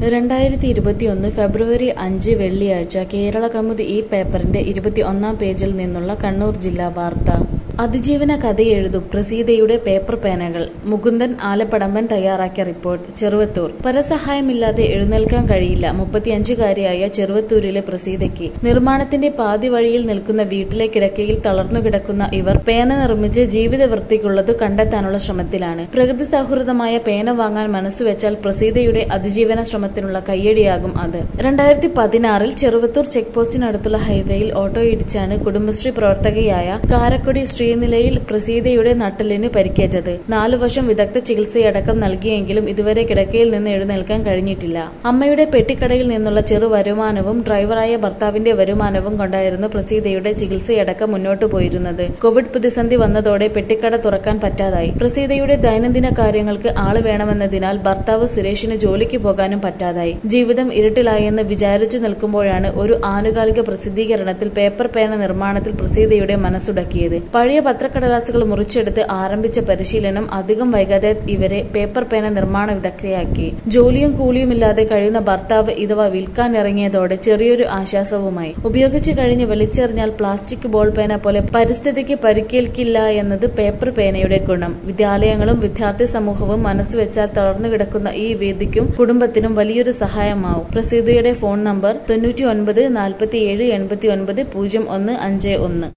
രണ്ടായിരത്തി ഇരുപത്തിയൊന്ന് ഫെബ്രുവരി അഞ്ച് വെള്ളിയാഴ്ച കേരള കൗമുദി ഈ പേപ്പറിന്റെ ഇരുപത്തി ഒന്നാം പേജിൽ നിന്നുള്ള കണ്ണൂർ ജില്ലാ വാർത്ത അതിജീവന കഥയെഴുതും പ്രസീതയുടെ പേപ്പർ പേനകൾ മുകുന്ദൻ ആലപ്പടമ്പൻ തയ്യാറാക്കിയ റിപ്പോർട്ട് ചെറുവത്തൂർ പരസഹായമില്ലാതെ എഴുന്നേൽക്കാൻ കഴിയില്ല മുപ്പത്തിയഞ്ചുകാരിയായ ചെറുവത്തൂരിലെ പ്രസീതയ്ക്ക് നിർമ്മാണത്തിന്റെ പാതി വഴിയിൽ നിൽക്കുന്ന വീട്ടിലെ കിടക്കയിൽ തളർന്നു കിടക്കുന്ന ഇവർ പേന നിർമ്മിച്ച് ജീവിത വൃത്തിക്കുള്ളത് കണ്ടെത്താനുള്ള ശ്രമത്തിലാണ് പ്രകൃതി സൗഹൃദമായ പേന വാങ്ങാൻ മനസ്സുവെച്ചാൽ പ്രസീതയുടെ അതിജീവന ശ്രമത്തിനുള്ള കയ്യടിയാകും അത് രണ്ടായിരത്തി പതിനാറിൽ ചെറുവത്തൂർ ചെക്ക് പോസ്റ്റിനടുത്തുള്ള ഹൈവേയിൽ ഓട്ടോയിടിച്ചാണ് കുടുംബശ്രീ പ്രവർത്തകയായ കാരക്കൊടി ശ്രീനിലയിൽ പ്രസീതയുടെ നട്ടലിന് പരിക്കേറ്റത് നാലു വർഷം വിദഗ്ധ ചികിത്സയടക്കം നൽകിയെങ്കിലും ഇതുവരെ കിടക്കയിൽ നിന്ന് എഴുന്നേൽക്കാൻ കഴിഞ്ഞിട്ടില്ല അമ്മയുടെ പെട്ടിക്കടയിൽ നിന്നുള്ള ചെറു വരുമാനവും ഡ്രൈവറായ ഭർത്താവിന്റെ വരുമാനവും കൊണ്ടായിരുന്നു പ്രസീതയുടെ ചികിത്സയടക്കം മുന്നോട്ടു പോയിരുന്നത് കോവിഡ് പ്രതിസന്ധി വന്നതോടെ പെട്ടിക്കട തുറക്കാൻ പറ്റാതായി പ്രസീതയുടെ ദൈനംദിന കാര്യങ്ങൾക്ക് ആള് വേണമെന്നതിനാൽ ഭർത്താവ് സുരേഷിന് ജോലിക്ക് പോകാനും പറ്റാതായി ജീവിതം ഇരുട്ടിലായെന്ന് വിചാരിച്ചു നിൽക്കുമ്പോഴാണ് ഒരു ആനുകാലിക പ്രസിദ്ധീകരണത്തിൽ പേപ്പർ പേന നിർമ്മാണത്തിൽ പ്രസീതയുടെ മനസ്സുടക്കിയത് പഴയ പത്രക്കടലാസുകൾ മുറിച്ചെടുത്ത് ആരംഭിച്ച പരിശീലനം അധികം വൈകാതെ ഇവരെ പേപ്പർ പേന നിർമ്മാണ വിദഗ്ധയാക്കി ജോലിയും കൂലിയുമില്ലാതെ കഴിയുന്ന ഭർത്താവ് ഇതവ വിൽക്കാൻ ഇറങ്ങിയതോടെ ചെറിയൊരു ആശ്വാസവുമായി ഉപയോഗിച്ചു കഴിഞ്ഞ് വലിച്ചെറിഞ്ഞാൽ പ്ലാസ്റ്റിക് ബോൾ പേന പോലെ പരിസ്ഥിതിക്ക് പരിക്കേൽക്കില്ല എന്നത് പേപ്പർ പേനയുടെ ഗുണം വിദ്യാലയങ്ങളും വിദ്യാർത്ഥി സമൂഹവും മനസ്സുവെച്ചാൽ തളർന്നു കിടക്കുന്ന ഈ വേദിക്കും കുടുംബത്തിനും വലിയൊരു സഹായമാവും പ്രസീതയുടെ ഫോൺ നമ്പർ തൊണ്ണൂറ്റി ഒൻപത് നാൽപ്പത്തി ഏഴ് എൺപത്തി ഒൻപത് പൂജ്യം ഒന്ന് അഞ്ച് ഒന്ന്